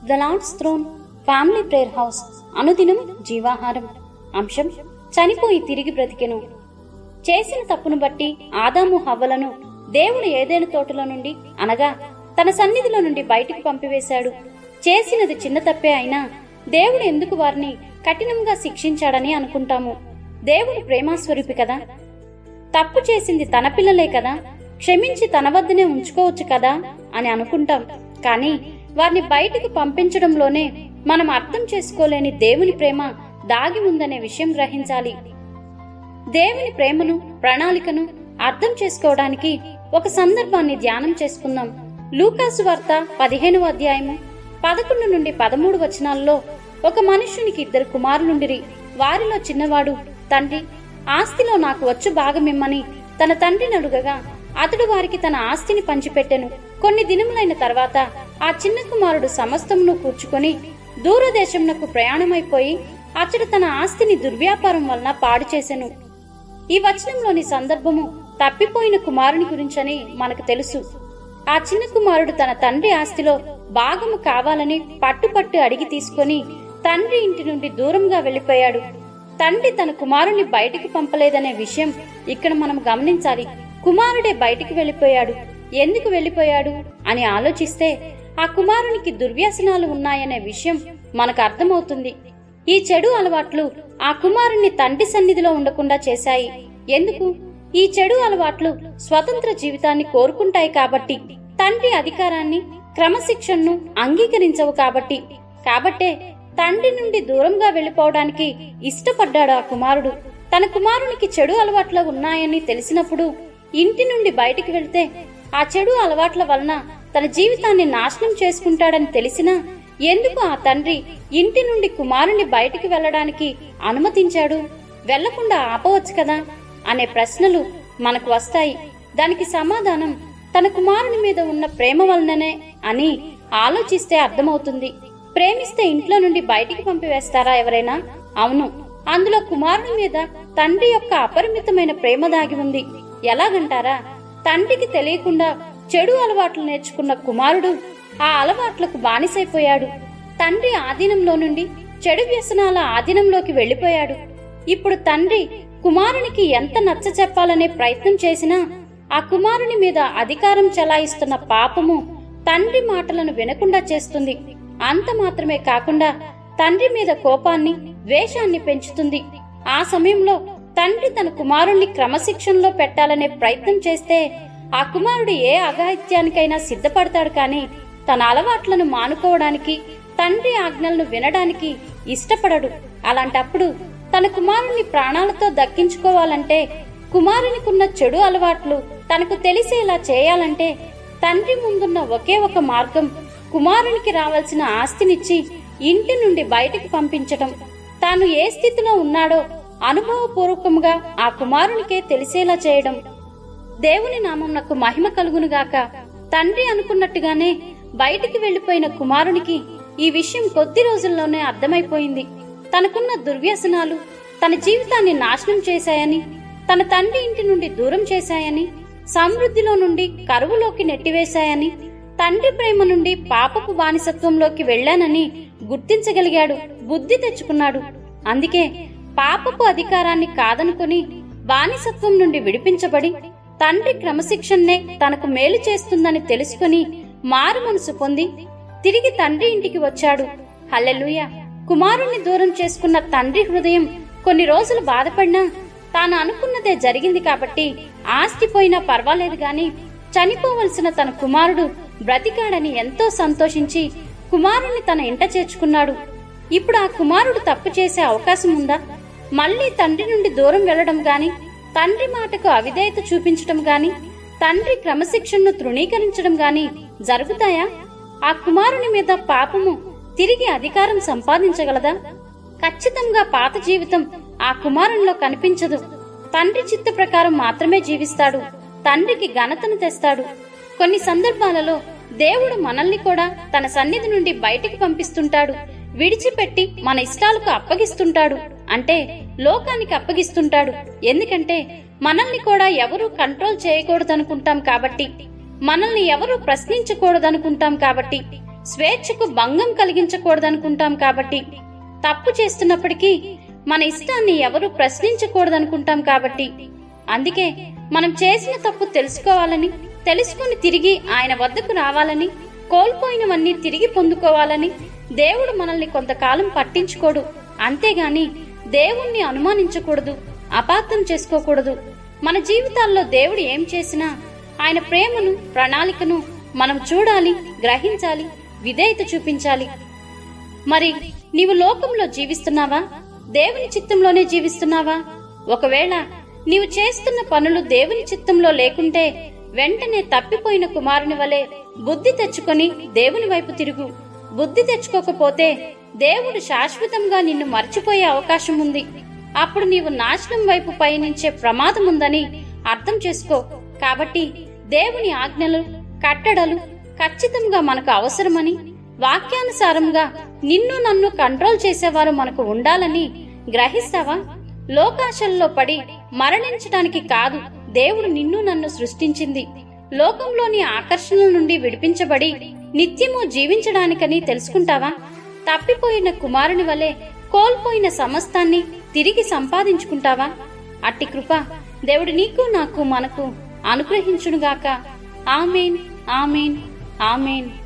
the lord's throne family prayer house అనుదినం జీవాహారం అంశం చనిపోయి తిరిగి బ్రతికెను చేసిన తప్పును బట్టి ఆదాము హవ్వలను దేవుడు ఏదైనా తోటలో నుండి అనగా తన సన్నిధిలో నుండి బయటికి పంపివేశాడు చేసినది చిన్న తప్పే అయినా దేవుడు ఎందుకు వారిని కఠినంగా శిక్షించాడని అనుకుంటాము దేవుడు ప్రేమాస్వరూపి కదా తప్పు చేసింది తన పిల్లలే కదా క్షమించి తన వద్దనే ఉంచుకోవచ్చు కదా అని అనుకుంటాం కానీ వారిని బయటికి పంపించడంలోనే మనం అర్థం చేసుకోలేని దేవుని ప్రేమ దాగి ఉందనే విషయం గ్రహించాలి దేవుని ప్రేమను ప్రణాళికను అర్థం చేసుకోవడానికి ఒక సందర్భాన్ని ధ్యానం చేసుకుందాం లూకాసు వార్త పదిహేనవ అధ్యాయము పదకొండు నుండి పదమూడు వచనాల్లో ఒక మనుష్యునికి ఇద్దరు కుమారులుండిరి వారిలో చిన్నవాడు తండ్రి ఆస్తిలో నాకు వచ్చు భాగమిమ్మని తన తండ్రిని అడుగగా అతడు వారికి తన ఆస్తిని పంచిపెట్టెను కొన్ని దినములైన తర్వాత ఆ చిన్న కుమారుడు సమస్తమును కూర్చుకొని దూరదేశమునకు ప్రయాణమైపోయి అతడు తన ఆస్తిని దుర్వ్యాపారం వలన పాడు చేసెను ఈ వచనంలోని సందర్భము తప్పిపోయిన కుమారుని గురించని మనకు తెలుసు ఆ చిన్న కుమారుడు తన తండ్రి ఆస్తిలో భాగము కావాలని పట్టుపట్టు అడిగి తీసుకొని తండ్రి ఇంటి నుండి దూరంగా వెళ్లిపోయాడు తండ్రి తన కుమారుని బయటికి పంపలేదనే విషయం ఇక్కడ మనం గమనించాలి కుమారుడే బయటికి వెళ్లిపోయాడు ఎందుకు వెళ్లిపోయాడు అని ఆలోచిస్తే ఆ కుమారునికి దుర్వ్యసనాలు ఉన్నాయనే విషయం మనకు అర్థమవుతుంది ఈ చెడు అలవాట్లు ఆ కుమారుణ్ణి తండ్రి సన్నిధిలో ఉండకుండా చేశాయి ఎందుకు ఈ చెడు అలవాట్లు స్వతంత్ర జీవితాన్ని కోరుకుంటాయి కాబట్టి తండ్రి అధికారాన్ని క్రమశిక్షణను అంగీకరించవు కాబట్టి కాబట్టే తండ్రి నుండి దూరంగా వెళ్లిపోవడానికి ఇష్టపడ్డాడు ఆ కుమారుడు తన కుమారునికి చెడు అలవాట్లు ఉన్నాయని తెలిసినప్పుడు ఇంటి నుండి బయటికి వెళ్తే ఆ చెడు అలవాట్ల వలన తన జీవితాన్ని నాశనం చేసుకుంటాడని తెలిసినా ఎందుకు ఆ తండ్రి ఇంటి నుండి కుమారుని బయటికి వెళ్ళడానికి అనుమతించాడు వెళ్లకుండా ఆపవచ్చు కదా అనే ప్రశ్నలు మనకు వస్తాయి దానికి సమాధానం తన కుమారుని మీద ఉన్న ప్రేమ వలననే అని ఆలోచిస్తే అర్థమవుతుంది ప్రేమిస్తే ఇంట్లో నుండి బయటికి పంపివేస్తారా ఎవరైనా అవును అందులో కుమారుని మీద తండ్రి యొక్క అపరిమితమైన ప్రేమ దాగి ఉంది ఎలాగంటారా తండ్రికి తెలియకుండా చెడు అలవాట్లు నేర్చుకున్న కుమారుడు ఆ అలవాట్లకు బానిసైపోయాడు తండ్రి ఆధీనంలో నుండి చెడు వ్యసనాల ఆధీనంలోకి వెళ్లిపోయాడు ఇప్పుడు తండ్రి కుమారునికి ఎంత నచ్చ చెప్పాలనే ప్రయత్నం చేసినా ఆ కుమారుని మీద అధికారం చలాయిస్తున్న పాపము తండ్రి మాటలను వినకుండా చేస్తుంది అంత మాత్రమే కాకుండా తండ్రి మీద కోపాన్ని ద్వేషాన్ని పెంచుతుంది ఆ సమయంలో తండ్రి తన కుమారుణ్ణి క్రమశిక్షణలో పెట్టాలనే ప్రయత్నం చేస్తే ఆ కుమారుడు ఏ అఘాయిత్యానికైనా సిద్ధపడతాడు కానీ తన అలవాట్లను మానుకోవడానికి తండ్రి ఆజ్ఞలను వినడానికి ఇష్టపడడు అలాంటప్పుడు తన కుమారుణ్ణి ప్రాణాలతో దక్కించుకోవాలంటే కుమారునికున్న చెడు అలవాట్లు తనకు తెలిసేలా చేయాలంటే తండ్రి ముందున్న ఒకే ఒక మార్గం కుమారునికి రావాల్సిన ఆస్తినిచ్చి ఇంటి నుండి బయటికి పంపించటం తాను ఏ స్థితిలో ఉన్నాడో అనుభవపూర్వకంగా ఆ కుమారునికే తెలిసేలా చేయడం దేవుని నామంనకు మహిమ కలుగునుగాక తండ్రి అనుకున్నట్టుగానే బయటికి వెళ్లిపోయిన కుమారునికి ఈ విషయం కొద్ది రోజుల్లోనే అర్థమైపోయింది తనకున్న దుర్వ్యసనాలు తన జీవితాన్ని నాశనం చేశాయని తన తండ్రి ఇంటి నుండి దూరం చేశాయని సమృద్ధిలో నుండి కరువులోకి నెట్టివేశాయని తండ్రి ప్రేమ నుండి పాపపు బానిసత్వంలోకి వెళ్ళానని గుర్తించగలిగాడు బుద్ధి తెచ్చుకున్నాడు అందుకే పాపపు అధికారాన్ని కాదనుకుని బానిసత్వం నుండి విడిపించబడి తండ్రి క్రమశిక్షణనే తనకు మేలు చేస్తుందని తెలుసుకుని మారు మనసు పొంది తిరిగి తండ్రి ఇంటికి వచ్చాడు హల్లెలూయ కుమారుణ్ణి దూరం చేసుకున్న తండ్రి హృదయం కొన్ని రోజులు బాధపడినా తాను అనుకున్నదే జరిగింది కాబట్టి ఆస్తి పోయినా పర్వాలేదు గాని చనిపోవలసిన తన కుమారుడు బ్రతికాడని ఎంతో సంతోషించి కుమారుణ్ణి తన ఇంట చేర్చుకున్నాడు ఇప్పుడు ఆ కుమారుడు తప్పు చేసే అవకాశం ఉందా మళ్ళీ తండ్రి నుండి దూరం వెళ్లడం గాని తండ్రి మాటకు అవిధేయత చూపించడం గాని తండ్రి క్రమశిక్షణను తృణీకరించడం గాని జరుగుతాయా ఆ కుమారుని మీద పాపము తిరిగి అధికారం సంపాదించగలదా ఖచ్చితంగా పాత జీవితం ఆ కుమారునిలో కనిపించదు తండ్రి చిత్త ప్రకారం మాత్రమే జీవిస్తాడు తండ్రికి ఘనతను తెస్తాడు కొన్ని సందర్భాలలో దేవుడు మనల్ని కూడా తన సన్నిధి నుండి బయటికి పంపిస్తుంటాడు విడిచిపెట్టి మన ఇష్టాలకు అప్పగిస్తుంటాడు అంటే లోకానికి అప్పగిస్తుంటాడు ఎందుకంటే మనల్ని కూడా ఎవరూ కంట్రోల్ చేయకూడదనుకుంటాం కాబట్టి మనల్ని ఎవరూ ప్రశ్నించకూడదనుకుంటాం కాబట్టి స్వేచ్ఛకు భంగం కలిగించకూడదనుకుంటాం కాబట్టి తప్పు చేస్తున్నప్పటికీ మన ఇష్టాన్ని ఎవరు ప్రశ్నించకూడదనుకుంటాం కాబట్టి అందుకే మనం చేసిన తప్పు తెలుసుకోవాలని తెలుసుకుని తిరిగి ఆయన వద్దకు రావాలని కోల్పోయినవన్నీ తిరిగి పొందుకోవాలని దేవుడు మనల్ని కొంతకాలం పట్టించుకోడు అంతేగాని దేవుణ్ణి అనుమానించకూడదు అపార్థం చేసుకోకూడదు మన జీవితాల్లో దేవుడు ఏం చేసినా ఆయన ప్రేమను ప్రణాళికను మనం చూడాలి గ్రహించాలి విధేయత చూపించాలి మరి నీవు లోకంలో జీవిస్తున్నావా దేవుని చిత్తంలోనే జీవిస్తున్నావా ఒకవేళ నీవు చేస్తున్న పనులు దేవుని చిత్తంలో లేకుంటే వెంటనే తప్పిపోయిన కుమారుని వలె బుద్ధి తెచ్చుకొని దేవుని వైపు తిరుగు బుద్ధి తెచ్చుకోకపోతే దేవుడు శాశ్వతంగా నిన్ను మర్చిపోయే అవకాశం ఉంది అప్పుడు నీవు నాశనం వైపు పయనించే ప్రమాదం ఉందని అర్థం చేసుకో కాబట్టి దేవుని ఆజ్ఞలు కట్టడలు ఖచ్చితంగా మనకు అవసరమని వాక్యానుసారంగా నిన్ను నన్ను కంట్రోల్ చేసేవారు మనకు ఉండాలని గ్రహిస్తావా లోకాశల్లో పడి మరణించడానికి కాదు దేవుడు నిన్ను నన్ను సృష్టించింది లోకంలోని ఆకర్షణల నుండి విడిపించబడి నిత్యము జీవించడానికని తెలుసుకుంటావా తప్పిపోయిన కుమారుని వలె కోల్పోయిన సమస్తాన్ని తిరిగి సంపాదించుకుంటావా అట్టి కృప దేవుడు నీకు నాకు మనకు అనుగ్రహించునుగాక ఆమెన్ ఆమెన్ ఆమెన్